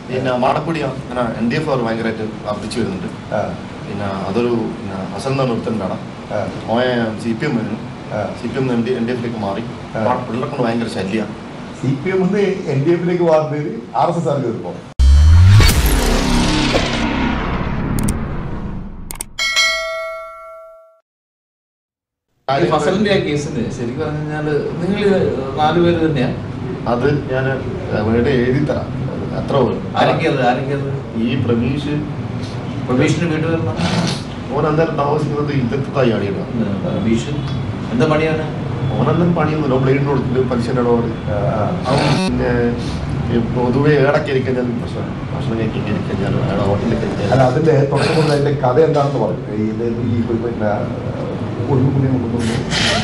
പിന്നെ മാടപ്പുടി അങ്ങനെ N D F അവർ ഭയങ്കരമായിട്ട് വർദ്ധിച്ചു വരുന്നുണ്ട് ആ, പിന്നെ അതൊരു പിന്നെ അസൽ എന്ന് പറഞ്ഞ ഒരുത്തൻ്റെ അവിടെ ആ, മോയെ സി പി എം വരുന്നു ആ. C P M N D N D എഫിലേക്ക് മാറി ആ. പിള്ളേരെ കൊണ്ട് ഭയങ്കര ശല്യമാണ് C P M N D എഫിലേക്ക് മാറുന്നത് ആർ എസ് എസ് ആണ് കയറിപ്പോ ഈ ഫസലിന്റെ ആ കേസിന് ശരിക്കും പറഞ്ഞു കഴിഞ്ഞാല് നിങ്ങൾ നാലുപേര് തന്നെയാ അത് ഞാൻ വീട് എഴുതി തരാം അത്ര പോലും ആരൊക്കെയത് ആരൊക്കെയത് ഈ പ്രമീഷ് പ്രഭീഷിന്റെ വീട് വരുന്ന ഓൻ എന്തായാലും താമസിക്കുന്നത് ഇന്നത്തെ ആടിയാണ് പ്രഭീഷ് എന്താ പണിയാണ് ഓനെല്ലാം പണിയൊന്നുമില്ല ബ്ലേഡിന് കൊടുത്തിട്ട് പലിശൻ്റെ ഇടപാട് ആ, ആ. അവൻ പിന്നെ ഈ പൊതുവെ ഏടൊക്കെ ഇരിക്കഴിഞ്ഞാൽ പ്രശ്നം ഭക്ഷണം കഴിക്കാൻ ഇരിക്കഴിഞ്ഞാൽ ഏടെ ഹോട്ടലിലേക്ക് അല്ല ഇരിക്കഴിഞ്ഞാൽ അതിന്റെ തുടക്കം മുതൽ അതിന്റെ കഥ എന്താണെന്ന് പറയും ഈ ഇത് ഈ പിന്നെ ഒഴുകുകുടി മുഖത്തൊന്ന്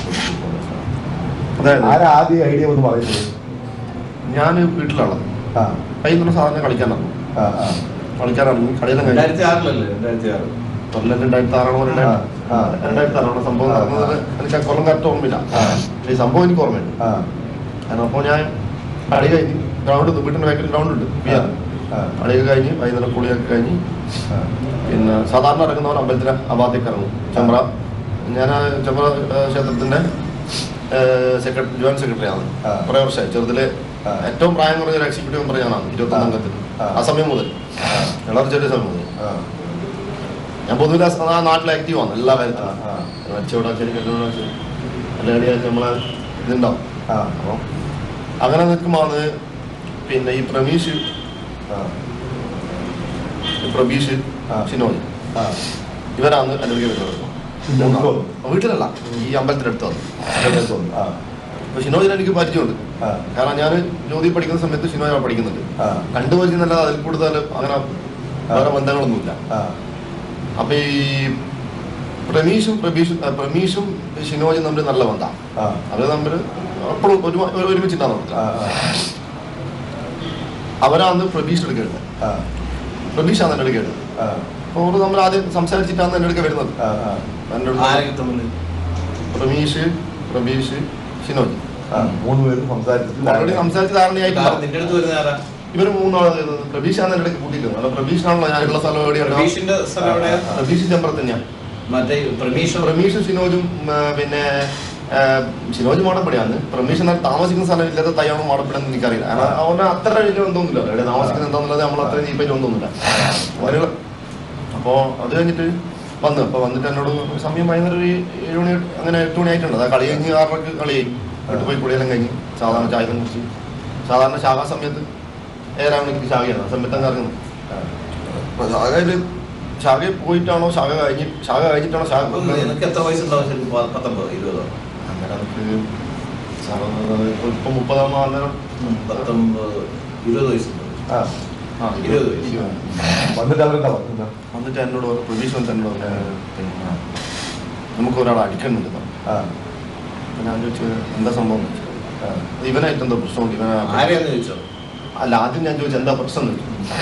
അതായത് ആരാ ആദ്യ ഐഡിയ എന്ന് പറയുന്നത് ഞാൻ വീട്ടിലുള്ളത് ആ കയ്യിൽ നിന്ന് സാധനം കളിക്കാൻ ഇറങ്ങും ആ ആ കളിക്കാൻ ഇറങ്ങി കളിയെല്ലാം കഴിഞ്ഞു രണ്ടായിരത്തി ആറിലല്ലേ രണ്ടായിരത്തി ആറ് കൊല്ലം രണ്ടായിരത്തി ആറാണോ രണ്ടായിരത്തി ആ, ആ. രണ്ടായിരത്തി ആറാണ് സംഭവം ആ, ആ. നടന്നത് എനിക്ക് ആ കൊല്ലം കറക്റ്റ് ഓർമ്മയില്ല ആ. പക്ഷേ ഈ സംഭവം എനിക്ക് ഓർമ്മയുണ്ട് ആ കാരണം അപ്പോൾ ഞാൻ കളി കഴിഞ്ഞ് ഗ്രൗണ്ട് വീട്ടിൻ്റെ ബാക്കിൽ ഗ്രൗണ്ട് ഉണ്ട് ആ, ആ, കളിയൊക്കെ കഴിഞ്ഞ് വൈകുന്നേരം കുളിയൊക്കെ കഴിഞ്ഞ് ആ. പിന്നെ സാധാരണ ഇറങ്ങുന്നവർ അമ്പലത്തിന് അഭാഗത്തേക്ക് ഇറങ്ങും ചെമ്പ്ര ഞാൻ ആ ചെമ്പ്ര ഏഹ്, ക്ഷേത്രത്തിന്റെ സെക്രട്ടറി ജോയിന്റ് സെക്രട്ടറി ആണ് ആ. കുറേ വർഷമായി ചെറുതിലെ ആ. ഏറ്റവും പ്രായം കുറഞ്ഞ ഒരു എക്സിക്യൂട്ടീവ് മെമ്പർ ഞാനാണ് ഇരുപത്തൊന്ന് അംഗത്തിൽ ആ. ആ സമയം മുതൽ വളരെ ചെറിയ സമയം മുതൽ ആ, ഞാൻ പൊതുവിൽ ആ- ആ നാട്ടിൽ ആക്റ്റീവ് ആണ് എല്ലാ ആ, കാര്യത്തിലും ആ, കച്ചവടാച്ചരി കച്ചവടാച്ചരി എല്ലാ കളിയാക്കി നമ്മളെ ഇതുണ്ടാവും ആ, അപ്പം അങ്ങനെ നിൽക്കുമ്പോൾ പിന്നെ ഈ പ്രമീഷ് ആ, ഈ പ്രബീഷ് ആ. ഷിനോജ് ആ. ഇവരാണ് എൻ്റെ വീട്ടിൽ വരുന്നത് വീട്ടിൽ വന്നു. വീട്ടിലല്ല ഈ അമ്പലത്തിന്റെ അടുത്ത് വന്നു അതിനകത്ത് വന്നു. ആ, അപ്പൊ ഷിനോജിനെ എനിക്ക് പരിചയമുണ്ട് ആ, കാരണം ഞാൻ ജ്യോതി പഠിക്കുന്ന സമയത്ത് ഷിനോജ് അവിടെ പഠിക്കുന്നുണ്ട് ആ, കണ്ടു പരിചയമല്ലാതെ അതിൽ കൂടുതൽ അങ്ങനെ വേറെ ബന്ധങ്ങളൊന്നുമില്ല ആ, അപ്പൊ ഈ പ്രമീഷും പ്രബീഷും ആ, പ്രമീഷും ഷിനോജും തമ്മിൽ നല്ല ബന്ധമാണ് ആ, അവര് തമ്മിൽ എപ്പോഴും ഒരു ഒരുമിച്ചിട്ടാണ് ആ, അവരാണ് പ്രബീഷ് എടുക്കേണ്ടത് ആ, പ്രബീഷാണ് എൻ്റെ എടുക്കേണ്ടത് ആ, അപ്പോൾ അവർ തമ്മിൽ ആദ്യം സംസാരിച്ചിട്ടാണ് എൻ്റെ അടുക്ക വരുന്നത് ആ, ആ, എൻ്റെ അടുത്ത് ആരൊക്കെ തമ്മിൽ പ്രമീഷ് പ്രബീഷ് ഷിനോജ് ആ, മൂന്ന് പേരും സംസാരിച്ചിട്ട് ഓൾറെഡി സംസാരിച്ച് ധാരണയായിട്ട് നിന്റെ അടുത്ത് വരുന്ന ആരാ ഇവര് മൂന്നാള് ചെയ്യുന്നത് പ്രബീഷാണ് എൻ്റെ ഇടയ്ക്ക് കൂട്ടിയിട്ട് അല്ല പ്രബീഷാണല്ലോ ഞാൻ ഉള്ള സ്ഥലം എവിടെയാണ് പ്രഭീഷിന്റെ സ്ഥലം എവിടെയാ പ്രബീഷ് ചെമ്പറത്ത് തന്നെയാണ് മറ്റേ പ്രമീഷ് പ്രമീഷും ഷിനോജും ആ, പിന്നെ ആ, ഷിനോജ് മാടപ്പടിയാണ് പ്രമീഷ് എന്നാൽ താമസിക്കുന്ന സ്ഥലം ഇല്ലാത്ത തയ്യാണോ മാടപ്പടിയെന്ന് എനിക്കറിയില്ല കാരണം അവന് അത്ര വലിയ ഒന്നുമില്ല എവിടെ താമസിക്കുന്നത് എന്താണെന്നുള്ളത് നമ്മൾ അത്ര ജീപ്പയിൽ ഒന്നുമില്ല അങ്ങനെയുള്ള അപ്പോൾ അത് കഴിഞ്ഞിട്ട് വന്നു അപ്പോൾ വന്നിട്ട് എന്നോട് സമയം വൈകുന്നേരം ഒരു ഏഴ് മണി അങ്ങനെ എട്ട് മണി ആയിട്ടുണ്ട് അത് കളി കഴിഞ്ഞ് ആറരക്ക് കളി കഴിഞ്ഞു വീട്ടിൽ പോയി കുളിയെല്ലാം കഴിഞ്ഞ് സാധാരണ ചായ കുറിച്ച് സാധാരണ ശാഖാ സമയത്ത് ഏഴാം മണിക്ക് ശാഖയാണ് ആ സമയത്ത് അങ്ങ് ഇറങ്ങുന്നു അപ്പോൾ ശാഖയിൽ ശാഖയിൽ പോയിട്ടാണോ ശാഖ കഴിഞ്ഞ് ശാഖ കഴിഞ്ഞിട്ടാണോ ശാഖ നിനക്ക് എത്ര വയസ്സുണ്ടാവും ശരിക്കും പ- പത്തൊമ്പത് ഇരുപതോ അങ്ങനെ നമുക്ക് സാധാരണ ഇപ്പൊ ഇപ്പൊ മുപ്പതാം അന്നേരം പത്തൊമ്പത് ഇരുപത് വയസ്സുണ്ട് ആ, ആ ഇരുപത് ഇരുപത് വയസ്സ്. ഇരുപത്. വന്നിട്ട് അവരെന്താ പറഞ്ഞത് വന്നിട്ട് എന്നോട് പറഞ്ഞു പ്രതീക്ഷ വന്നിട്ട് എന്നോട് പറഞ്ഞു, പിന്നെ നമുക്ക് ഒരാളെ അടിക്കുന്നുണ്ട് എന്ന് പറഞ്ഞു. ആ, അപ്പൊ ഞാൻ ചോദിച്ചു എന്താ സംഭവം എന്ന് ചോദിച്ചു. ആ, അത് ഇവനായിട്ട് എന്തോ പ്രശ്നമുണ്ട് ഇവനാ ആരെയാന്ന് ചോദിച്ചോ അല്ല ആദ്യം ഞാൻ ചോദിച്ചു എന്താ പ്രശ്നം എന്ന് ചോദിച്ചു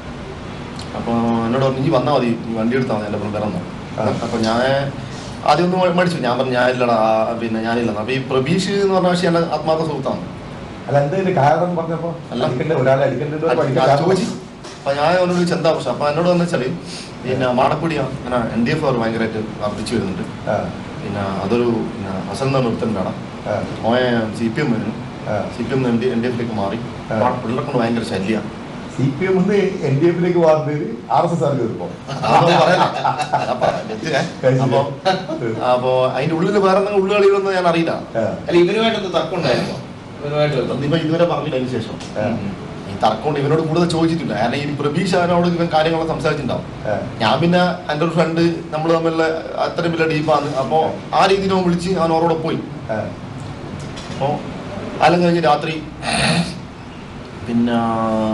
അപ്പോൾ എന്നോട് പറഞ്ഞു ഇനി വന്നാൽ മതി നീ വണ്ടി എടുത്താൽ മതി എൻ്റെ അപ്പം വരാൻ ആ. അപ്പോൾ ഞാൻ ആദ്യം ഒന്ന് മ- മടിച്ചു ഞാൻ പറഞ്ഞു ഞാനില്ലടാ ആ, പിന്നെ ഞാനില്ല അപ്പോൾ ഈ പ്രബീഷ് എന്ന് പറഞ്ഞ പക്ഷേ എൻ്റെ ആത്മാർത്ഥ സുഹൃത്താണ് അല്ല എന്താ ഇതിന്റെ കാരണം പറഞ്ഞപ്പോ അല്ല. അടിക്കണ്ട ഒരാളെ അടിക്കേണ്ടത് ഒരു ഞാൻ പഠിക്കാൻ ചോദിച്ചു അപ്പൊ ഞാൻ അവനോട് ചോദിച്ചു എന്താ പ്രശ്നം അപ്പൊ എന്നോട് എന്ന് വെച്ചാല് പിന്നെ മാടപ്പുടിയാ അങ്ങനെ എൻ ഡി എഫ് അവർ ഭയങ്കരമായിട്ട് വർദ്ധിച്ചു വരുന്നുണ്ട് ആ, പിന്നെ അതൊരു പിന്നെ അസൽ എന്ന് പറഞ്ഞ ഒരുത്തൻ്റെ അവിടെ ആ, മോയെ സി പി എം വരുന്നു ആ. C P M N D N D എഫിലേക്ക് മാറി ആ. പിള്ളേരെ കൊണ്ട് ഭയങ്കര ശല്യമാണ് C P M N D എഫിലേക്ക് മാറുന്നത് ആർ എസ് എസ് ആണ് കയറിപ്പോ അതൊന്നും പറയല്ല. അതാ പറഞ്ഞത്. അപ്പൊ അപ്പൊ അതിന്റെ ഉള്ളിൽ വേറെ എന്തെങ്കിലും ഉള്ളുകളികളൊന്നും ഞാൻ അറിയില്ല ആ, അല്ല ഇവരുമായിട്ടൊന്ന് തർക്കം ഉണ്ടായിരുന്നോ ഇവരുമായിട്ട് ഇപ്പൊ ഇതുവരെ പറഞ്ഞില്ല അതിന് ശേഷം ആ, ഈ തർക്കം ഇവനോട് കൂടുതൽ ചോദിച്ചിട്ടില്ല കാരണം ഈ പ്രബീഷ് അവനോട് ഇവൻ കാര്യങ്ങളൊക്കെ സംസാരിച്ചിട്ടുണ്ടാവും ആ, ഞാൻ പിന്നെ എൻ്റെ ഒരു ഫ്രണ്ട് നമ്മൾ തമ്മിലുള്ള അത്രയും വലിയ ഡീപ്പാണ് അപ്പോൾ ആ രീതിയിൽ അവൻ വിളിച്ച് അവൻ അവരോട് പോയി ആ, അപ്പോൾ കാലം കഴിഞ്ഞ് രാത്രി പിന്നെ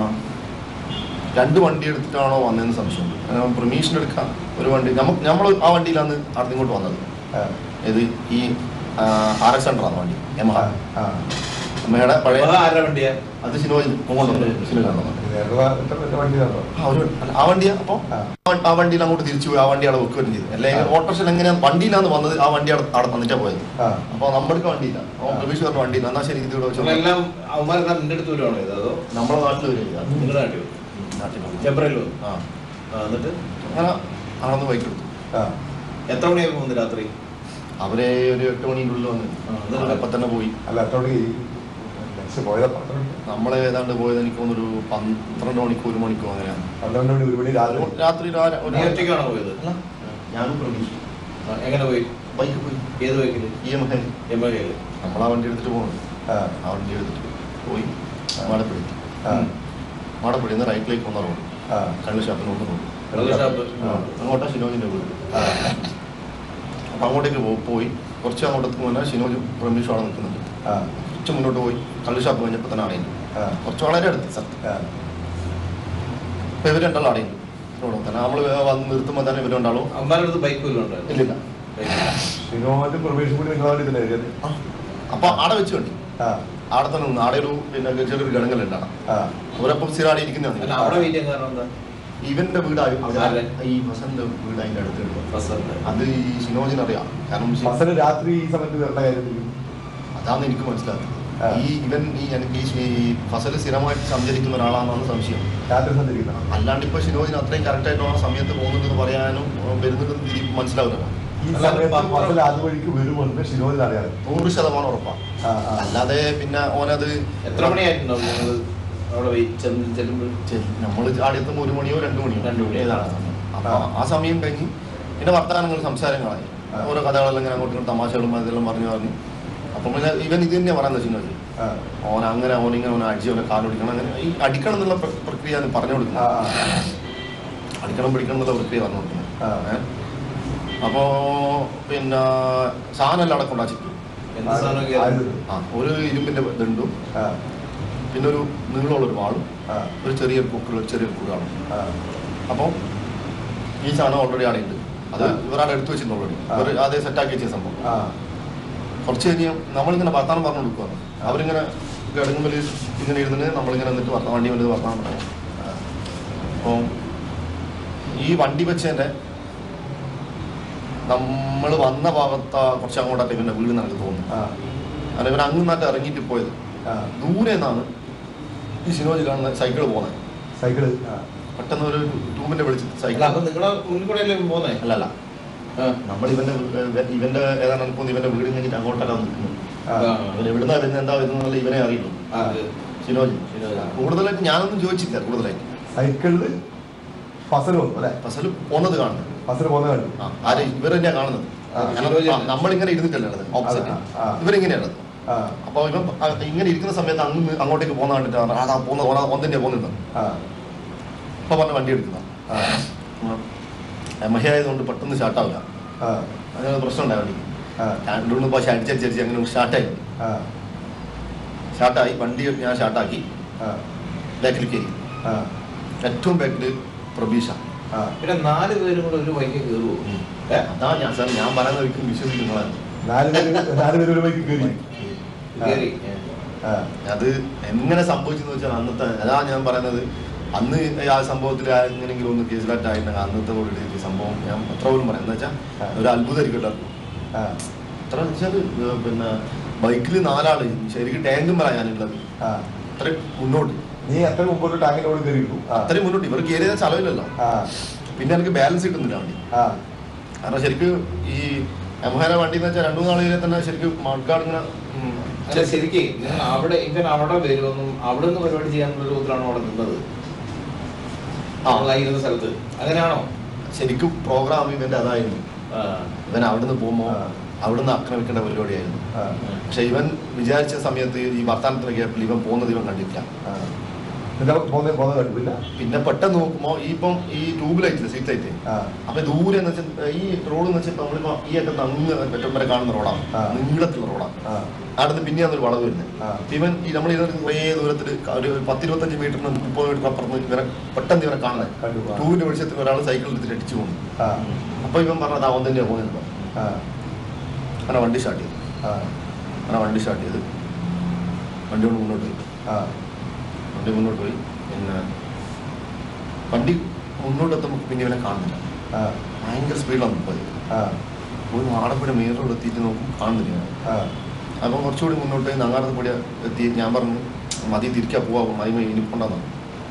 രണ്ട് വണ്ടി എടുത്തിട്ടാണോ വന്നതെന്ന് സംശയമുണ്ട് കാരണം പ്രമീഷൻ എടുക്കാൻ ഒരു വണ്ടി നമ്മൾ നമ്മൾ ആ വണ്ടിയിലാണ് അവിടെ ഇങ്ങോട്ട് വന്നത് ആ, ഇത് ഈ ആർ എക്സ് ഹൺഡ്രഡ് ആണ് വണ്ടി യമഹ ആ, ആ. അമ്മയുടെ പഴയ അത് ആരുടെ വണ്ടിയാ അത് സിനോജിൽ കൊണ്ടുവന്നത് സിനോജിൽ കൊണ്ടുവന്നത് നേരത്തെ എത്ര വലിയ വണ്ടി തന്നോ? ആ ഒരു അല്ല, ആ വണ്ടിയാ അപ്പോൾ ആ, ആ വണ്ടിയിൽ അങ്ങോട്ട് തിരിച്ചു പോയി ആ വണ്ടി അവിടെ വെക്കുകയും ചെയ്തു അല്ലെങ്കിൽ ഓട്ടോറിക്ഷയിൽ എങ്ങനെയാണ് വണ്ടിയിലാണ് വന്നത് ആ വണ്ടി അവിടെ അവിടെ തന്നിട്ടാ പോയത് ആ, അപ്പൊ നമ്മൾക്ക് വണ്ടിയില്ല ആ. പ്രതീക്ഷ പറഞ്ഞ വണ്ടിയില്ല എന്നാ ശരി ഇത് ഇവിടെ വെച്ചോ എല്ലാം അവന്മാരെല്ലാം നിന്റെ അടുത്ത് വരുവാണോ ഇത് അതോ നമ്മളെ നാട്ടിൽ വരിക നിങ്ങളുടെ നാട്ടിൽ വരും? സ്റ്റാർട്ടിങ് ചെമ്പ്രയിൽ വന്നു ആ ആ, എന്നിട്ട് അങ്ങനെ അളന്ന് ബൈക്ക് എടുത്തു ആ എത്ര മണിയായിരുന്നു വന്ന് രാത്രി അവരെ ഒരു എട്ട് മണിൻ്റെ ഉള്ളിൽ വന്ന് ആ, എന്നിട്ട് അപ്പം തന്നെ പോയി അല്ല അത്തോടെ ഈ നെക്സ്റ്റ് പോയത് പന്ത്രണ്ട് നമ്മളെ ഏതാണ്ട് പോയത് എനിക്ക് തോന്നുന്നു ഒരു പന്ത്രണ്ട് മണിക്കോ ഒരു മണിക്കോ അങ്ങനെയാണ് പന്ത്രണ്ട് മണി ഒരു മണി രാത്രി രാത്രി ഒരു ആര- ഒരു നീ ഒറ്റയ്ക്കാണോ പോയത് അല്ല, ഞാനും പ്രതീക്ഷ ആ, എങ്ങനെ പോയി ബൈക്ക് പോയി ഏത് ബൈക്കിൽ E M I M L എയിൽ നമ്മൾ ആ വണ്ടി എടുത്തിട്ട് പോകുന്നു ആ ആ വണ്ടി എടുത്തിട്ട് പോയി മാടപ്പള്ളി ആ മാടപ്പള്ളി നിന്ന് റൈറ്റിലേക്ക് വന്ന റോഡ് ആ കള്ള് ഷാപ്പിന് ഒന്ന് റോഡ് കള്ള് ഷാപ്പ് ആ. അങ്ങോട്ടാ ഷിനോജിന്റെ വീട് ആ അപ്പൊ അങ്ങോട്ടേക്ക് പോ- പോയി കുറച്ച് അങ്ങോട്ട് എത്തുമ്പോൾ ഷിനോജും പ്രമീഷും അവിടെ നിൽക്കുന്നുണ്ട് ആ കുറച്ച് മുന്നോട്ട് പോയി കള്ള് ഷാപ്പ് കഴിഞ്ഞപ്പോൾ തന്നെ അടയുന്നു ആ കുറച്ച് വളരെ അടുത്ത് സത്യം ആ അപ്പൊ ഇവർ രണ്ടാളും അടയുന്നു റോഡ് തന്നെ നമ്മൾ വന്ന് നിർത്തുമ്പോൾ തന്നെ ഇവർ രണ്ടാളും അമ്മാരുടെ അടുത്ത് ബൈക്ക് വല്ലതും ഉണ്ടായിരുന്നു ഇല്ലില്ല വിനോദും പ്രവേശം കൂടി നിങ്ങളാണ് ഇതിന്റെ ഏരിയയിൽ ആ. അപ്പൊ ആടെ വെച്ച് കണ്ടി ആ ആടെ തന്നെ നിന്ന് ആടെ ഒരു പിന്നെ ചെറിയൊരു ഗണങ്ങളുണ്ടാണ് ആ അവരപ്പം സ്ഥിരം ആടെ അല്ല ഇരിക്കുന്നതാണ് അവിടെ വെയിറ്റ് ചെയ്യാൻ കാരണം എന്താ ഇവന്റെ വീടായി ആരുടെ? ഈ ഫസലിന്റെ വീട് അതിന്റെ അടുത്ത് ബസ്സുണ്ട് അത് ഈ ഷിനോജിന് അറിയാം കാരണം ഷി- ബസ്സിന് രാത്രി ഈ സമയത്ത് വരേണ്ട കാര്യത്തിൽ അതാണ് എനിക്ക് മനസ്സിലാക്കുന്നത് ആ. ഈ ഇവൻ ഈ എനിക്ക് ഈ ഷി- ഈ ഫസൽ സ്ഥിരമായിട്ട് സഞ്ചരിക്കുന്ന ഒരാളാണെന്നാണ് സംശയം രാത്രി സഞ്ചരിക്കണം അല്ലാണ്ട് ഇപ്പൊ ഷിനോജിന് അത്രയും കറക്റ്റ് ആയിട്ട് ആ സമയത്ത് പോകുന്നുണ്ടെന്ന് പറയാനും ഏഹ്, വരുന്നുണ്ടെന്ന് തിരി മനസ്സിലാവില്ല ഈ അല്ല, അത് സമയത്ത് പത്രം- ബസ്സിൽ അതുവഴിക്ക് വരുമെന്ന് ഷിനോദിൽ അറിയാതെ നൂറ് ശതമാനം ഉറപ്പാണ് ആ ആ അല്ലാതെ പിന്നെ ഓനത് എത്ര മണിയായിട്ടുണ്ടാവും നിങ്ങൾ അവിടെ വെയിറ്റ് ചെന്ന് ചെല്ലുമ്പോൾ നമ്മൾ ആടെത്തുമ്പോൾ ഒരു മണിയോ രണ്ട് മണിയോ രണ്ട് മണിയോ. ഏതാണ് സമയം. അപ്പൊ ആ. ആ സമയം കഴിഞ്ഞ് പിന്നെ വർത്തമാനങ്ങൾ സംസാരങ്ങളായി ആ. ഓരോ കഥകളെല്ലാം ഇങ്ങനെ അങ്ങോട്ടും ഇങ്ങോട്ടും തമാശകളും അതെല്ലാം പറഞ്ഞു പറഞ്ഞു അപ്പം പിന്നെ ഇവൻ ഇത് തന്നെയാണ് പറയുന്നത് ഷിനോജി ആ ഓൻ അങ്ങനെ ഓനിങ്ങനെ ഓനെ അടിച്ച് ഓനെ കാലൊടിക്കണം അങ്ങനെ ഈ അടിക്കണം എന്നുള്ള പ്ര- പ്രക്രിയ ആണ് പറഞ്ഞു ആ കൊടുക്കുന്നത് അടിക്കണം പിടിക്കണം എന്നുള്ള പ്രക്രിയ പറഞ്ഞു കൊടുക്കുന്നത് ആ. ഏ? അപ്പോ പിന്നെ സാധനം എല്ലാം അവിടെ കൊണ്ടാച്ചിട്ടു എന്ത് സാധനം ആ കയറി? ഇത്. ആ ഒരു ഇരുമ്പിന്റെ ദണ്ടും ആ പിന്നെ ഒരു നീളമുള്ള ഒരു വാളും ആ ഒരു ചെറിയ കുക്കുള്ള ചെറിയൊരു കുടാണ് ആ അപ്പം ഈ സാധനം ഓൾറെഡി അവിടെ ഉണ്ട് അത് ആ. ഇവരാണ് എടുത്തു വെച്ചിട്ടുണ്ട് ഓൾറെഡി ആ. ഇവർ അതേ സെറ്റാക്കി വെച്ച സംഭവം ആ കുറച്ച് കഴിഞ്ഞ് നമ്മളിങ്ങനെ വർത്താനം പറഞ്ഞു കൊടുക്കുകയാണ് അവരിങ്ങനെ കിടങ്ങുമ്പോൾ ഇങ്ങനെ ഇരുന്നിട്ട് നമ്മളിങ്ങനെ എന്നിട്ട് വർത്താനം വണ്ടി വന്നിട്ട് വർത്താനം പറയാം അപ്പം ഈ വണ്ടി വെച്ചതിൻ്റെ നമ്മൾ വന്ന ഭാഗത്ത് കുറച്ച് അങ്ങോട്ടായിട്ട് ഇവൻ്റെ വീട് എനിക്ക് തോന്നുന്നു ആ കാരണം ഇവൻ അങ്ങ് നാട്ട് ഇറങ്ങിയിട്ട് പോയത് ആ ദൂരെ നിന്നാണ് ഈ സിനോജ് കാണുന്ന സൈക്കിൾ പോകുന്നത് സൈക്കിള് ആ പെട്ടെന്ന് ഒരു ട്യൂബിന്റെ വെളിച്ചത്തിൽ അല്ല സൈക്കിൾ അപ്പൊ നിങ്ങളെ മുന്നിൽ കൂടെ അല്ലേ പോന്നേ അല്ലല്ല നമ്മൾ ഇവന്റെ വീ- ഇവന്റെ ഏതാണ് എനിക്ക് തോന്നുന്നു ഇവന്റെ വീട് കഴിഞ്ഞിട്ട് അങ്ങോട്ടല്ല നിൽക്കുന്നു ആ ഇവൻ എവിടുന്നാ വരുന്നത് എന്താ വരുന്നത് ഇവനെ അറിയുള്ളൂ സിനോജ് സിനോജ്. കൂടുതലായിട്ട് ഞാനൊന്നും ചോദിച്ചില്ല കൂടുതലായിട്ട് സൈക്കിളില് ഫസൽ വന്നു അല്ലെ ഫസൽ പോന്നത് കാണുന്നത് ഫസൽ പോകുന്ന കണ്ടു ആ, ആര് ഇവർ തന്നെയാ കാണുന്നത് ആ, കാരണം സിനോജ് ആ, നമ്മളിങ്ങനെ ഇരുന്നിട്ടല്ലേ ഉള്ളത് ഓപ്പോസിറ്റ് ആ, ആ. ഇവരിങ്ങനെയാണ് ആ അപ്പൊ ഇവൻ ആ, ഇങ്ങനെ ഇരിക്കുന്ന സമയത്ത് അങ്ങ് നിന്ന് അങ്ങോട്ടേക്ക് പോകുന്ന കണ്ടിട്ട് പറഞ്ഞു, അതാ പോകുന്ന ഓന ഓൻ തന്നെയാ പോകുന്നത് ആ അപ്പൊ പറഞ്ഞ വണ്ടി എടുക്കുന്ന ആ മഹിയായതുകൊണ്ട് പെട്ടെന്ന് സ്റ്റാർട്ടാവില്ല ആ അങ്ങനെ പ്രശ്നം ഉണ്ടായി വണ്ടിക്ക് ആ രണ്ടുമൂന്ന് പക്ഷെ അടിച്ചടിച്ചടിച്ച് അങ്ങനെ സ്റ്റാർട്ടായി ആ സ്റ്റാർട്ടായി വണ്ടി ഞാൻ സ്റ്റാർട്ടാക്കി ആ ബാക്കിൽ കയറി ആ ഏറ്റവും ബാക്കിൽ പ്രബീഷ ആ പിന്നെ നാല് പേരും കൂടെ ഒരു ബൈക്കിൽ കയറുമോ ഏ? അതാ ഞാൻ സാർ ഞാൻ പറയുന്ന ഒരിക്കലും വിശ്വസിക്കുന്നതാണ് നാല് പേര് നാല് പേര് ഒരു ബൈക്ക് കയറി ആ. കയറി ആ അത് എങ്ങനെ സംഭവിച്ചെന്ന് വെച്ചാൽ അന്നത്തെ അതാ ഞാൻ പറയുന്നത് അന്ന് ആ സംഭവത്തിൽ എങ്ങനെയെങ്കിലും ഒന്ന് കേസിലായിട്ട് ആയിട്ടുണ്ടെങ്കിൽ അന്നത്തെ കൂടി ഈ സംഭവം ഞാൻ എത്ര പോലും പറയാം എന്ന് വെച്ചാൽ ആ. ഒരു അത്ഭുതമായിരിക്കട്ടെ ആ എത്ര വെച്ചാൽ പിന്നെ ബൈക്കിൽ നാലാള് ശരിക്കും ടാങ്കും പറയാൻ ഞാനുള്ളത് ആ അത്രയും മുന്നോട്ട് നീ എത്ര മുമ്പോട്ട് ടാങ്കിനോട് കയറിയിട്ടു ആ അത്രയും മുന്നോട്ട് ഇവർ കയറിയ സ്ഥലമില്ലല്ലോ ആ പിന്നെ എനിക്ക് ബാലൻസ് കിട്ടുന്നില്ല വണ്ടി ആ കാരണം ശരിക്കും ഈ എംഹാന വണ്ടി എന്ന് വെച്ചാൽ രണ്ടു നാളിലെ തന്നെ ശരിക്കും മൺകാട് ഇങ്ങനെ ഉം, അല്ല ശരിക്കും നിങ്ങൾ അവിടെ ഇവൻ അവിടെ വരുമെന്നും അവിടെ നിന്ന് പരിപാടി ചെയ്യാനുള്ള രൂപത്തിലാണോ അവിടെ നിന്നത് ആ. നമ്മളായിരുന്ന സ്ഥലത്ത് അങ്ങനെയാണോ ശരിക്കും പ്രോഗ്രാം ഇവന്റെ അതായിരുന്നു ആ. ഇവൻ അവിടുന്ന് പോകുമ്പോൾ ആ. അവിടുന്ന് ആക്രമിക്കേണ്ട പരിപാടിയായിരുന്നു ആ പക്ഷെ ഇവൻ വിചാരിച്ച സമയത്ത് ഈ വർത്താനത്തിന് ഗ്യാപ്പിൽ ഇവൻ പോകുന്നത് ഇവൻ കണ്ടിട്ടില്ല ആ നിന്റെ പോകുന്ന പോകുന്ന കണ്ടില്ല പിന്നെ പെട്ടെന്ന് നോക്കുമ്പോൾ ഈ ഇപ്പം ഈ ട്യൂബ് ലൈറ്റില്ല സീറ്റ് ലൈറ്റ് ആ അപ്പൊ ദൂരെ എന്ന് വെച്ചാൽ ഈ റോഡ് എന്ന് വെച്ചാൽ നമ്മളിപ്പോ ഈ അറ്റത്ത് അങ്ങ് ഏറ്റവും വരെ കാണുന്ന റോഡാണ് ആ. നീളത്തിലുള്ള റോഡാണ് ആ അവിടുന്ന് പിന്നെയാണ് ഒരു വളവ് വരുന്നത് ആ. ഇവൻ ഈ നമ്മൾ ഇതിനകത്ത് കുറേ ദൂരത്തിൽ ഒരു പത്തിരുപത്തഞ്ച് മീറ്ററിന് മുപ്പത് മീറ്റർ അപ്പുറത്ത് ഇവരെ പെട്ടെന്ന് ഇവരെ കാണുന്നത് കണ്ടു, ആ. ടൂവിന്റെ വെളിച്ചത്തിൽ ഒരാൾ സൈക്കിൾ എടുത്തിട്ട് അടിച്ചു പോകുന്നു ആ അപ്പൊ ഇവൻ പറഞ്ഞത് അവൻ തന്നെയാണ് പോകുന്നത് ആ അങ്ങനെ വണ്ടി സ്റ്റാർട്ട് ചെയ്തു ആ അങ്ങനെ വണ്ടി സ്റ്റാർട്ട് ചെയ്ത് വണ്ടി കൊണ്ട് മുന്നോട്ട് പോയി ആ വണ്ടി മുന്നോട്ട് പോയി പിന്നെ വണ്ടി മുന്നോട്ട് എത്തുമ്പോൾ പിന്നെ ഇവനെ കാണുന്നില്ല ആ ഭയങ്കര സ്പീഡിലാണ് പോയത് ആ ഒരു ആടപ്പടി മീറോട് എത്തിയിട്ട് നോക്കും കാണുന്നില്ല ആ അപ്പം കുറച്ചുകൂടി മുന്നോട്ട് പോയി നങ്ങാടത്ത് കൂടി എത്തി ഞാൻ പറഞ്ഞു മതി തിരിക്കാൻ പോവാ മതി ഇനി കൊണ്ടാന്ന്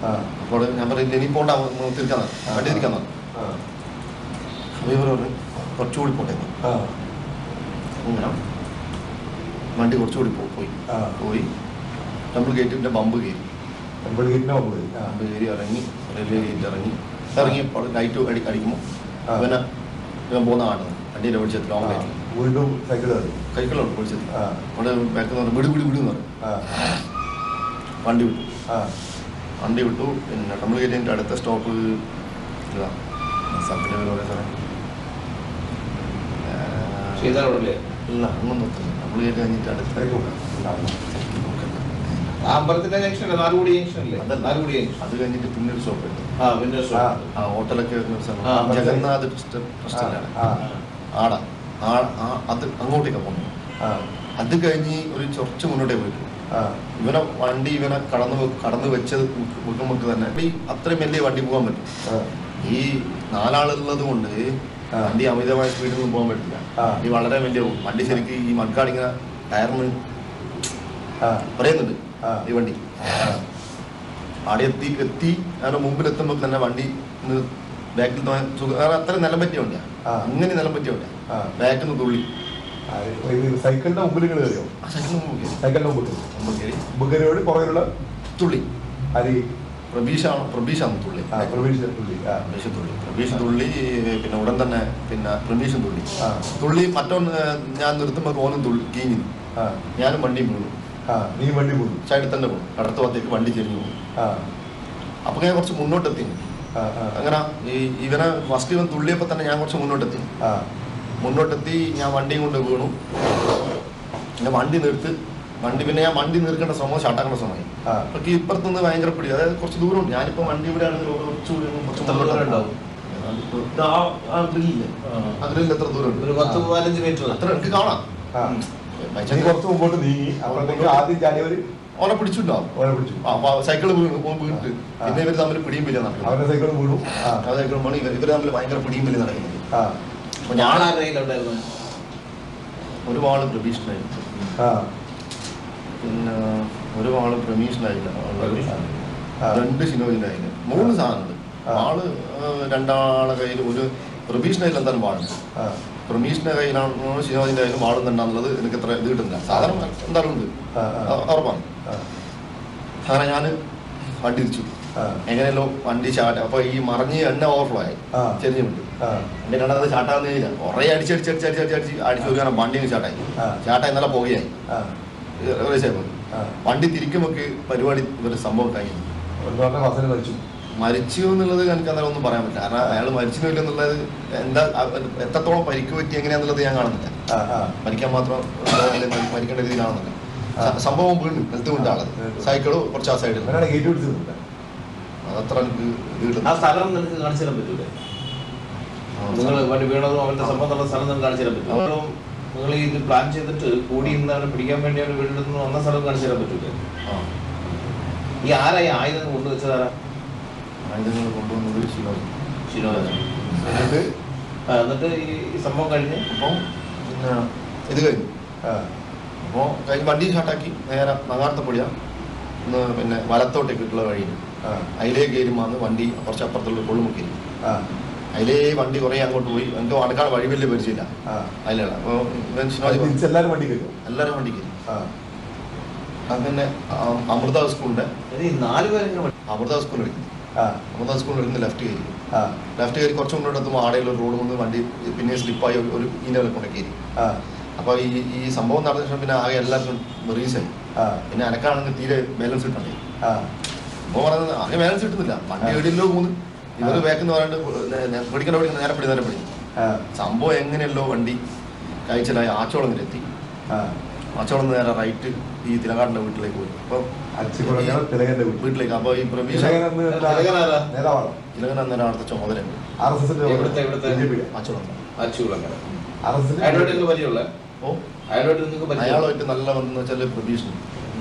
ആ അപ്പോൾ ഞാൻ പറയില്ല ഇനി പോണ്ട തിരിക്കാൻ വണ്ടി തിരിക്കാൻ പറഞ്ഞു ആ അപ്പോൾ ഇവർ പറഞ്ഞു കുറച്ചുകൂടി പോട്ടെ എന്ന്. ആ അങ്ങനെ വണ്ടി കുറച്ചുകൂടി പോ- പോയി ആ. പോയി നമ്മൾ ഗേറ്റിൻ്റെ ബമ്പ് കയറി നമ്മൾ ഗേറ്റിന് മുമ്പ് ആ ബമ്പ് കയറി ഇറങ്ങി റെയിൽവേ ഗേറ്റ് ഇറങ്ങി ഇറങ്ങിയപ്പോൾ ലൈറ്റ് അടി അടിക്കുമ്പോൾ ആ. ഇവനെ ഇവൻ പോകുന്ന കാണുന്നത് വണ്ടിയുടെ വെളിച്ചത്തിൽ ലോങ് ആ. ലൈറ്റിൽ വീണ്ടും സൈക്കിൾ കയറി കൈക്കളുണ്ട് വെളിച്ചത്തിൽ ആ അവിടെ ബാക്കിൽ നിന്ന് വിടു വിടു വിടു എന്ന് പറഞ്ഞു ആ വണ്ടി വിട്ടു ആ വണ്ടി വിട്ടു പിന്നെ നമ്മൾ ഗേറ്റിൻ്റെ അടുത്ത സ്റ്റോപ്പ് ഇതാ സ്ഥലത്തിൻ്റെ പേര് പറയാൻ സ്ഥലം ചെയ്താലേ ഇല്ല ഒന്നും നിർത്തുന്നു നമ്മൾ ഗേറ്റ് കഴിഞ്ഞിട്ട് അടുത്ത ആ അമ്പലത്തിന്റെ ജംഗ്ഷൻ അല്ലേ നാലുകൂടി ജംഗ്ഷൻ അല്ലേ അതല്ല. നാലുകൂടി ജംഗ്ഷൻ അത് കഴിഞ്ഞിട്ട് പിന്നെ ഒരു സ്റ്റോപ്പ് ഉണ്ട് ആ പിന്നെ ഒരു ആ. stop. ആ ഹോട്ടലൊക്കെ വരുന്ന ഒരു സ്ഥലം ആ, ജഗന്നാഥ് ട്രസ്റ്റ് ട്രസ്റ്റിലാണ് ആ ആടാ ആ ആ അത് അങ്ങോട്ടേക്കാണ് പോകുന്നത് ആ അത് കഴിഞ്ഞ് ഒരു കുറച്ച് മുന്നോട്ടേ പോയിട്ടു ആ ഇവനെ വണ്ടി ഇവനെ കടന്നു വെ- കടന്നു വെച്ചത് മുഖമുക്ക് തന്നെ ഈ അത്രയും വലിയ വണ്ടി പോകാൻ പറ്റും ആ ഈ നാലാളുള്ളത് കൊണ്ട് ആ. വണ്ടി അമിതമായ സ്പീഡിൽ ഒന്നും പോകാൻ പറ്റില്ല ആ. ഈ വളരെ വലിയ വണ്ടി ശരിക്കും ഈ മൺകാടിങ്ങനെ ടയറിന് ആ പറയുന്നുണ്ട് ആ. ഈ വണ്ടി അവിടെ എത്തി എത്തി അതിന്റെ മുമ്പിൽ എത്തുമ്പോൾ തന്നെ വണ്ടി ബാക്കിൽ സുഖം കാരണം അത്ര നിലം പറ്റിയ വണ്ടിയാ ആ. അങ്ങനെ നിലം പറ്റിയ വണ്ടിയാ ആ. ബാക്കിൽ നിന്ന് തുള്ളി ആ, ഇത് സൈക്കിളിന്റെ മുമ്പിൽ നിങ്ങൾ കയറിയോ ആ സൈക്കിൾ മുമ്പ് കയറി സൈക്കിളിന്റെ മുമ്പിൽ കയറി. മുമ്പ് കയറി മുമ്പ് കയറിയോട് പുറകിലുള്ള തുള്ളി അരി പ്രബീഷാണ് പ്രബീഷാണ് തുള്ളി ആ പ്രവേശിച്ച പുള്ളി ആ പ്രബീഷ് തുള്ളി പ്രബീഷ് തുള്ളി പിന്നെ ഉടൻ തന്നെ പിന്നെ പ്രബീഷും തുള്ളി ആ. തുള്ളി മറ്റൊന്ന് ഞാൻ നിർത്തുമ്പോൾ ഓനും തുള്ളി കീഞ്ഞു ആ ഞാനും വണ്ടിയും വീണു ആ നീ വണ്ടി പോകുന്നു സൈഡിൽ തന്നെ പോകും അടുത്ത ഭാഗത്തേക്ക് വണ്ടി ചെരിഞ്ഞു പോകും ആ അപ്പൊ ഞാൻ കുറച്ച് മുന്നോട്ടെത്തി ആ ആ അങ്ങനെ ഈ ഇവനെ ഫസ്റ്റ് ഇവൻ തുള്ളിയപ്പോൾ തന്നെ ഞാൻ കുറച്ച് മുന്നോട്ടെത്തി ആ മുന്നോട്ടെത്തി ഞാൻ വണ്ടിയും കൊണ്ട് വീണു പിന്നെ വണ്ടി നിർത്ത് വണ്ടി പിന്നെ ഞാൻ വണ്ടി നിർക്കേണ്ട ശ്രമം ഷാട്ടാക്കേണ്ട ശ്രമമായി ആ അപ്പൊ ഇപ്പുറത്ത് നിന്ന് ഭയങ്കര പിടി അതായത് കുറച്ച് ദൂരമുണ്ട് ഞാനിപ്പോ വണ്ടി ഇവിടെ ആണെങ്കിൽ കുറച്ചുകൂടി ഒന്ന് കുറച്ച് എത്ര ദൂരം ഉണ്ടാവും? ഇത് ആ- ആ ഗ്രില്ലില്ലേ? ആ ഗ്രില്ലിൽ എത്ര ദൂരമുണ്ട് ഒരു പത്ത് പതിനഞ്ച് മീറ്റർ അത്ര എനിക്ക് കാണാം ആ ഉം. നീ ബൈച്ചാൻസ് കുറച്ച് മുമ്പോട്ട് നീങ്ങി അപ്പോഴത്തേക്ക് ആദ്യം ചാടിയവര് ഓനെ പിടിച്ചിട്ടുണ്ടാവും ഓനെ പിടിച്ചു സൈക്കിൾ വീണ് ഓൻ വീണിട്ട് ആ. പിന്നെ ഇവര് തമ്മിൽ പിടിയും വലിയ നടക്കുന്നത് അവന്റെ സൈക്കിൾ വീണു ആ സൈക്കിൾ മണി ഇവര് തമ്മിൽ ഭയങ്കര പിടിയും വലിയ നടക്കുന്നത് ആ അപ്പൊ ഞാൻ ഞാനാരുടെ കയ്യിലുണ്ടായിരുന്നു ഒരു വാള് പ്രതീക്ഷനായി ആ പിന്നെ ഒരു വാള് പ്രമീഷനായില്ല ആ. രണ്ട് ഷിനോജിനായില്ല മൂന്ന് സാധനമുണ്ട് ആ. വാള് ആ, രണ്ടാളെ കയ്യിൽ ഒരു പ്രമീഷനായില്ല എന്തായാലും വാളുണ്ട് ആ പ്രമീഷിന്റെ കയ്യിലാണോ ഷിനോജിന്റെ കയ്യിലും വാളുന്നുണ്ടാന്നുള്ളത് എനിക്ക് എത്ര ഇത് കിട്ടുന്നില്ല സാധാരണ എന്തായാലും ഉണ്ട് ആ, ആ. അത് ഉറപ്പാണ് ആ അങ്ങനെ ഞാൻ വണ്ടി തിരിച്ചു ആ എങ്ങനെയല്ലോ വണ്ടി ചാട്ട അപ്പൊ ഈ മറിഞ്ഞ് എണ്ണ ഓവർഫ്ലോ ആയി ആ. ചെറിഞ്ഞു വിട്ടു ആ എന്റെ കണ്ടത് ചാട്ടാന്ന് കഴിഞ്ഞില്ല കുറേ അടിച്ചടിച്ച് അടിച്ച് അടിച്ച് അടിച്ച് അടിച്ച് നോക്കിയാണ് വണ്ടി അങ്ങ് ചാട്ടായി ആ. ചാട്ടായി നല്ല പോകുകയായി ആ ഏകദേശം ആ വണ്ടി തിരിക്കുമൊക്കെ പരിപാടി ഇവര് സംഭവം കഴിഞ്ഞു ഒരു പറഞ്ഞ ഫസല് മരിച്ചു മരിച്ചു എന്നുള്ളത് എനിക്ക് അന്നേരം ഒന്നും പറയാൻ പറ്റില്ല കാരണം അയാൾ മരിച്ചില്ല എന്നുള്ളത് എന്താ അ- എത്രത്തോളം പരിക്ക് പറ്റി എങ്ങനെയാന്നുള്ളത് ഞാൻ കാണുന്നില്ല ആ ആ മരിക്കാൻ മാത്രം അല്ലെങ്കിൽ മരി- മരിക്കേണ്ട രീതിയിൽ കാണുന്നില്ല ആ. സ- സംഭവം വീണ്ടും നിലത്ത് വീണ്ട ആളത് സൈക്കിള് കുറച്ച് ആ സൈഡിൽ അവനാണ് ഗേറ്റ് പിടിച്ചിട്ടുണ്ട് അതത്ര എനിക്ക് ഇത് ആ കിട്ടുന്നു സ്ഥലം നിനക്ക് കാണിച്ചു തരാൻ പറ്റൂലേ നിങ്ങൾ വണ്ടി വീണതും അവന്റെ സംഭവം നടന്ന സ്ഥലം നിങ്ങൾക്ക് കാണിച്ചു തരാൻ പറ്റും അപ്പം നിങ്ങൾ ഇത് പ്ലാൻ ചെയ്തിട്ട് കൂടി ഇന്ന് അവനെ പിടിക്കാൻ വേണ്ടി അവന്റെ വീട്ടിൽ നിന്ന് വന്ന സ്ഥലം കാണിച്ചു തരാൻ പറ്റൂലേ ആ ഈ ആരായി ആയുധം കൊണ്ടുവച്ചതാരാ ആയുധങ്ങൾ കൊണ്ടുവന്നത് ശിവം ശിരോജൻ എന്നിട്ട് ആ, എന്നിട്ട് ഈ ഈ സംഭവം കഴിഞ്ഞ് അപ്പം പിന്നെ ഇത് കഴിഞ്ഞു ആ അപ്പോൾ കഴിഞ്ഞ് വണ്ടി ഷാട്ടാക്കി നേരെ നഗാർത്തപ്പൊടിയ ഒന്ന് പിന്നെ വലത്തോട്ടേക്കുള്ള വഴിയുണ്ട് ആ അതിലേ കയറുമ്പോൾ വന്ന് വണ്ടി കുറച്ച് അപ്പുറത്തുള്ള കൊള്ളുമുക്കി ആ അതിലേ വണ്ടി കുറേ അങ്ങോട്ട് പോയി എനിക്ക് വടക്കാട് വഴി വലിയ പരിചയമില്ല ആ അതിലാണ് അപ്പോൾ ഇവൻ ശിവാജി പറഞ്ഞു, തിരിച്ചെല്ലാരും വണ്ടി കയറ്റും എല്ലാവരും വണ്ടി കയറി ആ അങ്ങനെ ആ- അമൃത സ്കൂളിൻ്റെ ഇനി നാല് പേരെങ്ങനെ പഠി- അമൃത സ്കൂളിൽ എടുക്കും ആ അമൃത സ്കൂളിൽ എടുക്കുന്ന ലെഫ്റ്റ് കയറി ആ ലെഫ്റ്റ് കയറി കുറച്ച് മുന്നോട്ട് എത്തുമ്പോൾ ആടെയുള്ള ഒരു റോഡ് വന്ന് വണ്ടി പിന്നെ സ്ലിപ്പായി ഒരു- ഒരു ഈനകൾ കൊണ്ട് കയറി ആ അപ്പോൾ ഈ ഈ സംഭവം നടന്ന ശേഷം പിന്നെ ആകെ എല്ലാവർക്കും റീസായി ആ പിന്നെ എനക്കാണെങ്കിൽ തീരെ ബാലൻസ് കിട്ടണ്ടേ ആ അപ്പോൾ പറഞ്ഞത് ആകെ ബാലൻസ് കിട്ടുന്നില്ല വണ്ടി ആ. എവിടെയല്ലോ പോകുന്നു ഇവർ ആ. ബാക്കെന്ന് പറയാണ്ട് പിടിക്കണ പിടിക്കുന്ന നേരെ പിടി നേരെ പിടി ആ സംഭവം എങ്ങനെയല്ലോ വണ്ടി കഴിച്ചിലായി ആച്ചോളങ്ങിൽ എത്തി ആ ആച്ചോളം നേരെ റൈറ്റ് ഈ തിലകാടിന്റെ വീട്ടിലേക്ക് പോയി അപ്പോൾ അച്ചിക്കുളങ്ങര തിലകന്റെ വീട്ടിൽ വീട്ടിലേക്ക് അപ്പോൾ ഈ പ്രവീഷ തിലകൻ അന്ന് തിലകനാരാ? നേതാവാണ് തിലകൻ അന്നേരം അവിടുത്തെ ചുമതലയുണ്ട് ആർ എസ് എവിടുത്തെ- എവിടുത്തെ? എസിന്റെ ആച്ചോളം അച്ചുകളങ്ങനെ ആർ എസ് അയാളോട് നിങ്ങൾക്ക് പരിചയമുള്ള ഓ അയാളോട് നിങ്ങൾക്ക് പരിചയം അയാളുമായിട്ട് നല്ല ബന്ധം വെച്ചാൽ പ്രതീക്ഷ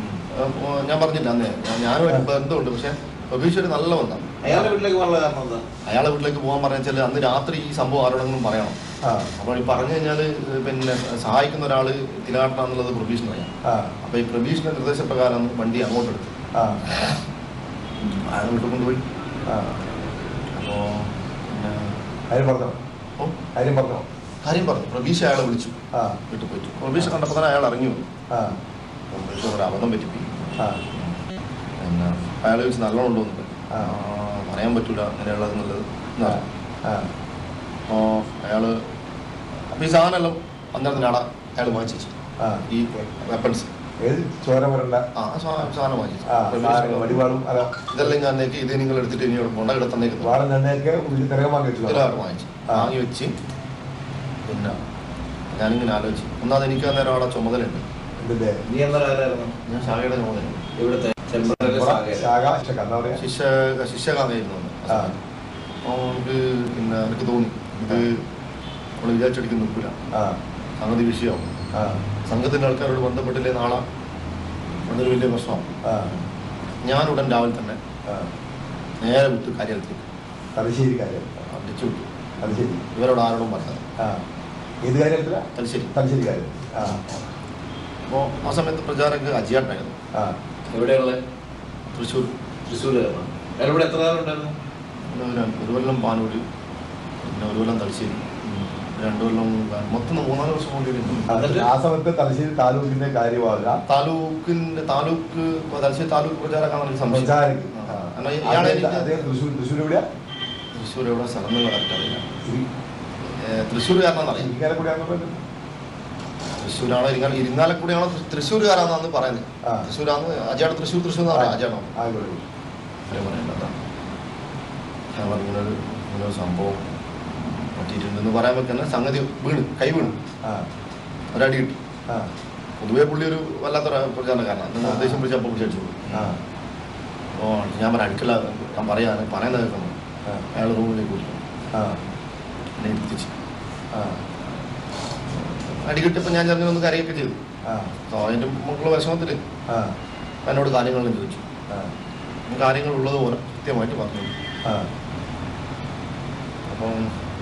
ഞാൻ പറഞ്ഞില്ല അന്നേ ഞാൻ- ഞാനുമായിട്ട് ബന്ധമുണ്ട് പക്ഷെ പ്രതീക്ഷ നല്ല ബന്ധം അയാളുടെ വീട്ടിലേക്ക് പോകാനുള്ള കാരണം എന്താ അയാളെ വീട്ടിലേക്ക് പോകാൻ പറഞ്ഞ വെച്ചാൽ അന്ന് രാത്രി ഈ സംഭവം ആരോടെങ്കിലും പറയണം ആ അപ്പോൾ ഈ പറഞ്ഞു കഴിഞ്ഞാൽ പിന്നെ സഹായിക്കുന്ന ഒരാൾ തിലാട്ടാന്നുള്ളത് പ്രതീക്ഷ അറിയാം ആ അപ്പോൾ ഈ പ്രതീക്ഷയുടെ നിർദ്ദേശപ്രകാരം വണ്ടി അങ്ങോട്ട് എടുത്തു ആ അയാൾ വീട്ടിൽ കൊണ്ടുപോയി ആ അപ്പോ പിന്നെ കാര്യം പറഞ്ഞോ ഓ കാര്യം പറഞ്ഞോ കാര്യം പറഞ്ഞു പ്രബീഷ് അയാളെ വിളിച്ചു ആ വീട്ടിൽ പോയിട്ട് പ്രബീഷ് കണ്ടപ്പോൾ തന്നെ അയാൾ ഇറങ്ങി വന്നു ആ പ്രബീഷ് ഒരു അബദ്ധം പറ്റിപ്പോയി ആ പിന്നെ അയാൾ ചോദിച്ചു നല്ലോണം ഉണ്ടോന്നുണ്ട് ആ. പറയാൻ പറ്റൂല അങ്ങനെയുള്ളത് എന്നുള്ളത് എന്ന് പറഞ്ഞു. ആ അപ്പോൾ അയാൾ അപ്പോൾ ഈ സാധനമെല്ലാം അന്നേരത്തിന് ആടെ അയാൾ വാങ്ങിച്ചു ആ ഈ വെപ്പൺസ് ഏത് ചോര വരണ്ട ആ സാ- സാധനം വാങ്ങിച്ചു ആ സാധനങ്ങൾ വടിവാളും അല്ല ഇതെല്ലാം ഞാൻ നേക്ക് ഇത് നിങ്ങൾ എടുത്തിട്ട് ഇനി ഇവിടെ കൊണ്ട കിടത്തന്നേക്ക് വാളും എണ്ണയൊക്കെ ഉള്ളിൽ തിരകം വാങ്ങി വെച്ചു ഇതിലാണ് വാങ്ങിച്ചു ആ. വാങ്ങി വെച്ച് പിന്നെ ഞാനിങ്ങനെ ആലോചിച്ചു ഒന്നാമത് എനിക്ക് അന്നേരം അവിടെ ചുമതലയുണ്ട് ഇതിന്റെ നീ എന്താ ആരായിരുന്നു ഞാൻ ശാഖയുടെ ചുമതലയുണ്ട് ഇവിടുത്തെ ചെമ്പറയിലെ സാഗരം ശാഖ ശാഖ എന്താ പറയാ ശിക്ഷ ശിക്ഷകാന്നായിരുന്നു അന്ന്. ആ. അപ്പോൾ എനിക്ക് പിന്നെ എനിക്ക് തോന്നി ഇത് നമ്മൾ വിചാരിച്ചടിക്ക് നിൽക്കില്ല ആ സംഗതി വിഷയമാവും ആ സംഘത്തിൻ്റെ ആൾക്കാരോട് ബന്ധപ്പെട്ടില്ലേ നാളെ അതൊരു വലിയ പ്രശ്നമാവും ആ ഞാൻ ഉടൻ രാവിലെ തന്നെ ആ നേരെ വിട്ട് കാര്യത്തിലേക്ക് തലശ്ശേരി കാര്യം അടിച്ചു വിട്ടു തലശ്ശേരി ഇവരോട് ആരോടും പറഞ്ഞത് ആ ഏത് കാര്യത്തില തലശ്ശേരി തലശ്ശേരി കാര്യം ആ അപ്പോൾ ആ സമയത്ത് പ്രചാരക്ക് അജിയാട്ടായിരുന്നു ആ എവിടെയുള്ള തൃശ്ശൂർ തൃശ്ശൂരായിരുന്നു അയാൾ ഇവിടെ എത്ര കാലം ഉണ്ടായിരുന്നു പിന്നെ ഒരു ഒരു കൊല്ലം പാനൂര് പിന്നെ ഒരു കൊല്ലം തലശ്ശേരി രണ്ടു കൊല്ലം മൊത്തം മൂന്നാല് വർഷം കൊണ്ട് ഇരുന്നു. ആ, ആ സമയത്ത് തലശ്ശേരി താലൂക്കിന്റെ കാര്യമാവില്ല താലൂക്കിന്റെ താലൂക്ക് തലശ്ശേരി താലൂക്ക് പ്രചാരക്കാണ് എനിക്ക് സംശയം പ്രചാരക്ക് ആ. കാരണം ഇയാളെ എനിക്ക് അദ്ദേഹം തൃശ്ശൂർ തൃശ്ശൂർ എവിടെയാ തൃശ്ശൂർ എവിടെ സ്ഥലം എന്ന് കറക്റ്റ് അറിയില്ല ഇരി- ഏ, തൃശ്ശൂർകാരനാണെന്ന് അറിയില്ല ഇരിങ്ങാലക്കുടിയാണെന്ന് പറഞ്ഞത് തൃശ്ശൂരാണോ ഇരിങ്ങാല ഇരിങ്ങാലക്കുടിയാണോ തൃ- തൃശ്ശൂർകാരാണെന്നാണ് പറയുന്നത് ആ. തൃശ്ശൂരാന്ന് അജയാണ് തൃശ്ശൂർ തൃശ്ശൂർ എന്ന് പറയാം അജയാണോ ആയിക്കോട്ടെ കാര്യം പറയേണ്ടതാ ഞാൻ പറഞ്ഞൊരു ഇങ്ങനെ ഒരു സംഭവം പറ്റിയിട്ടുണ്ടെന്ന് പറയാൻ വെക്കുന്ന സംഗതി വീണ് കൈ വീണ് ആ ഒരടി കിട്ടി ആ പൊതുവേ പുള്ളി ഒരു വല്ലാത്തൊരു പ്രചാരണക്കാരനാണ് നിങ്ങൾ ഉദ്ദേശം പിടിച്ചപ്പോൾ പിടിച്ചു ആ അപ്പോൾ ഞാൻ പറഞ്ഞ അടുക്കള ഞാൻ പറയാൻ പറയുന്നത് കേൾക്കണം ആ അയാൾ റൂമിലേക്ക് വിളിക്കും ആ എന്നെ ഇരുത്തിച്ച് ആ അടി കിട്ടിയപ്പോൾ ഞാൻ ചെറുങ്ങനെ കരയൊക്കെ ചെയ്തു ആ അപ്പോൾ അതിൻ്റെ മക്കളുടെ വിഷമത്തിൽ ആ എന്നോട് കാര്യങ്ങളെല്ലാം ചോദിച്ചു ആ കാര്യങ്ങൾ ഉള്ളതുപോലെ കൃത്യമായിട്ട് പറഞ്ഞു ആ അപ്പം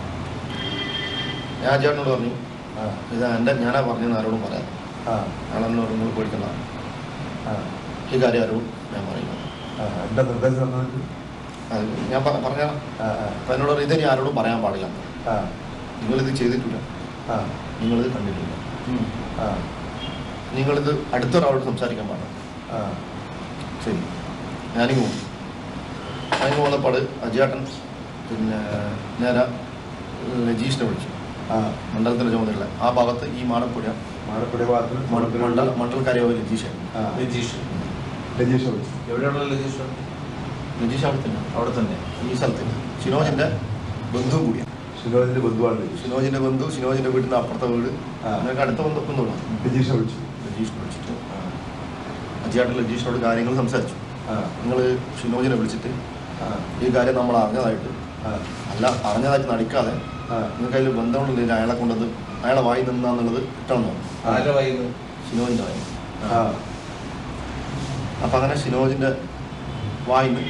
ഞാൻ ചേട്ടനോട് പറഞ്ഞു ആ ഇത് എൻ്റെ ഞാനാ പറഞ്ഞതെന്ന് ആരോടും പറയാം ആ ആളെന്ന് പറഞ്ഞു പേടിക്കണ്ട ആ ഈ കാര്യം ആരോടും ഞാൻ പറയുന്നു ആ എന്താ നിർദ്ദേശം തന്നത് അത് ഞാൻ പറ- പറഞ്ഞ ആ ആ അപ്പം എന്നോട് പറഞ്ഞു, ഇത് ഇനി ആരോടും പറയാൻ പാടില്ല ആ നിങ്ങളിത് ചെയ്തിട്ടില്ല ആ നിങ്ങളിത് കണ്ടിട്ടില്ല ആ നിങ്ങളിത് അടുത്തൊരാളോട് സംസാരിക്കാൻ പാടില്ല ആ ശരി ഞാനിങ്ങ് പോകും ഞാനിങ്ങ് പോകുന്നപ്പാട് അജിയാട്ടൻ പിന്നെ നേരെ രജീഷിനെ വിളിച്ചു ആ മണ്ഡലത്തിൻ്റെ ചുമതല ആ ഭാഗത്ത് ഈ മാടപ്പുഴ മാടപ്പുഴ ഭാഗത്ത് മണ്ഡല മണ്ഡലക്കാരിയാവ് രജീഷാണ് ആ രജീഷ് രജീഷ് വിളിച്ചു എവിടെയുള്ള രജീഷ് രജീഷ് അവിടെ തന്നെ അവിടെ തന്നെ ഈ സ്ഥലത്ത് ഷിനോജിന്റെ ബന്ധുവും കൂടിയാണ് ഷിനോജിന്റെ ബന്ധുവാണ് രജീഷ് ഷിനോജിന്റെ ബന്ധു ഷിനോജിന്റെ വീടിന്റെ അപ്പുറത്തെ വീട് ആ. നിനക്ക് അടുത്ത ബന്ധുക്കം തോന്നാം രജീഷ് വിളിച്ചു രജീഷ് വിളിച്ചിട്ട് അജിയാട്ടൻ രജീഷിനോട് കാര്യങ്ങൾ സംസാരിച്ചു ആ നിങ്ങൾ ഷിനോജിനെ വിളിച്ചിട്ട് ആ ഈ കാര്യം നമ്മൾ അറിഞ്ഞതായിട്ട് ആ അല്ല അറിഞ്ഞതായിട്ട് നടിക്കാതെ ആ നിങ്ങൾക്ക് അതിൽ ബന്ധമുണ്ടെങ്കിൽ അയാളെ കൊണ്ടത് അയാളെ വായി നിന്നാന്നുള്ളത് കിട്ടണമെന്നോ ആരുടെ വൈകുന്നു ഷിനോജിന്റെ വായി ആ അപ്പം അങ്ങനെ ഷിനോജിന്റെ വായിന്ന്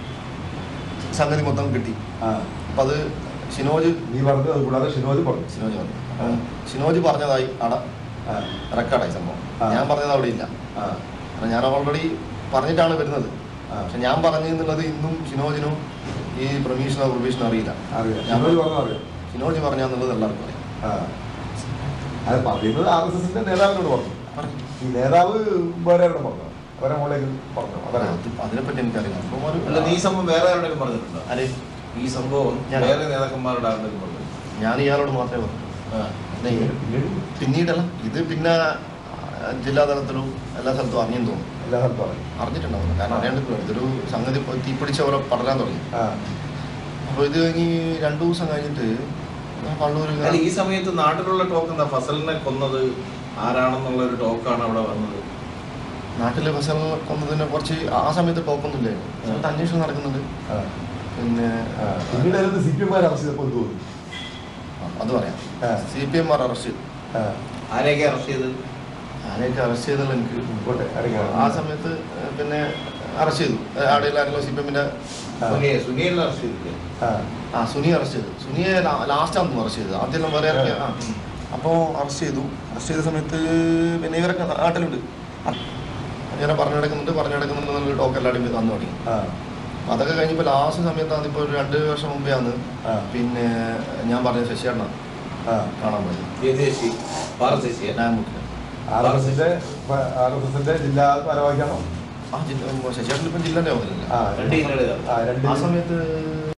സംഗതി മൊത്തം കിട്ടി ആ അപ്പം അത് ഷിനോജ് നീ പറഞ്ഞു അത് കൂടാതെ ഷിനോജ് പറഞ്ഞു ഷിനോജ് പറഞ്ഞു അപ്പം ഷിനോജ് പറഞ്ഞതായി അവിടെ ആ റെക്കോർഡായി സംഭവം ആ. ഞാൻ പറഞ്ഞത് അവിടെ ഇല്ല ആ കാരണം ഞാൻ ഓൾറെഡി പറഞ്ഞിട്ടാണ് വരുന്നത് ആ പക്ഷെ ഞാൻ പറഞ്ഞു എന്നുള്ളത് ഇന്നും ഷിനോജിനും ഈ പ്രമീഷനോ പ്രൊബീഷനോ അറിയില്ല അറിയാം ഞാൻ ഷിനോജ് പറഞ്ഞു അറിയാം ഷിനോജ് പറഞ്ഞാന്നുള്ളത് എല്ലാവർക്കും അറിയാം ആ അത് പറയുന്നത് ആർ എസ് എസിന്റെ നേതാവിനോട് പറഞ്ഞു പറഞ്ഞു. ഈ നേതാവ് വേറെ ആരോടും പറഞ്ഞു വേറെ മോളേക്ക് പറഞ്ഞു അതറിയാം അത് അതിനെപ്പറ്റി എനിക്കറിയില്ല അപ്പം ഒരു അല്ല നീ ഈ സംഭവം വേറെ ആരുടെയും പറഞ്ഞിട്ടുണ്ടോ അരെ ഈ സംഭവം ഞാൻ- വേറെ നേതാക്കന്മാരുടെ ആരുടെയും പറഞ്ഞു ഞാൻ ഇയാളോട് മാത്രമേ പറഞ്ഞു പിന്നീട് പിന്നീട് പിന്നീടല്ല ഇത് പിന്നെ ആ, ജില്ലാ തലത്തിലും എല്ലാ സ്ഥലത്തും അറിഞ്ഞെന്ന് തോന്നുന്നു എല്ലാ സ്ഥലത്തും പറഞ്ഞു അറിഞ്ഞിട്ടുണ്ടാവും കാരണം അറിയാണ്ട് ഇതൊരു സംഗതി ഇപ്പൊ തീപിടിച്ച പോലെ പടരാൻ തുടങ്ങി ആ അപ്പോൾ ഇത് കഴിഞ്ഞ് രണ്ടു ദിവസം കഴിഞ്ഞിട്ട് ഞാൻ കണ്ണൂർ അല്ല ഈ സമയത്ത് നാട്ടിലുള്ള ടോക്ക് എന്താ ഫസലിനെ കൊന്നത് ആരാണെന്നുള്ള ഒരു ടോക്കാണ് അവിടെ വന്നത് നാട്ടിലെ ഫസൽ കൊന്നതിനെ കുറച്ച് ആ സമയത്ത് ടോപ്പൊന്നും ഇല്ലായിരുന്നു സമയത്ത് അന്വേഷണം നടക്കുന്നുണ്ട് ആ പിന്നെ ആ. പിന്നീട് അതിനകത്ത് സി പി എംമാർ അറസ്റ്റ് ചെയ്തപ്പോൾ എന്ത് തോന്നി അത് പറയാം ആ. സി പി എം ആർ അറസ്റ്റ് ചെയ്തു ആ ആരെയൊക്കെ അറസ്റ്റ് ചെയ്ത് ആരെയൊക്കെ അറസ്റ്റ് ചെയ്തല്ലോ എനിക്ക് പോട്ടെ അറിയാം ആ സമയത്ത് ഏഹ്, പിന്നെ അറസ്റ്റ് ചെയ്തു ആടെയുള്ള ആരെങ്കിലും സി പി എമ്മിന്റെ ആ. സുനിയെ സുനിയെ അറസ്റ്റ് ചെയ്തില്ലേ ആ ആ സുനി അറസ്റ്റ് ചെയ്തു സുനിയെ ലാസ്റ്റ് ആണെന്ന് അറസ്റ്റ് ചെയ്തത് ആദ്യം വേറെ ഇറക്കിയ ആ അപ്പോൾ അറസ്റ്റ് ചെയ്തു അറസ്റ്റ് ചെയ്ത സമയത്ത് പിന്നെ ഇവരൊക്കെ നാട്ടിലുണ്ട് ഇങ്ങനെ പറഞ്ഞു നടക്കുന്നുണ്ട് പറഞ്ഞു നടക്കുന്നുണ്ട് എന്നുള്ള ടോക്ക് എല്ലാവരും വന്നു തുടങ്ങി ആ അതൊക്കെ കഴിഞ്ഞപ്പോൾ ലാസ്റ്റ് സമയത്താണ് ഇപ്പോൾ ഒരു രണ്ട് വർഷം മുമ്പേ ആണ് ആ. പിന്നെ ഞാൻ പറഞ്ഞ ശശിയേട്ടനാണ് ആ. കാണാൻ പോയത് ഏത് ചേച്ചി പാറ ചേച്ചി ഡാമുക്കിന് ആർ എസ് എസിന്റെ ആർ എസ് എസിന്റെ ജില്ലാ ഭാരവാഹിയാണോ ആ ജില്ല ശശിയേട്ടൻ ഇപ്പം ജില്ലൻ്റെ അവതരില്ല ആ രണ്ട് ജില്ലയുടെ ആ രണ്ട് ആ സമയത്ത്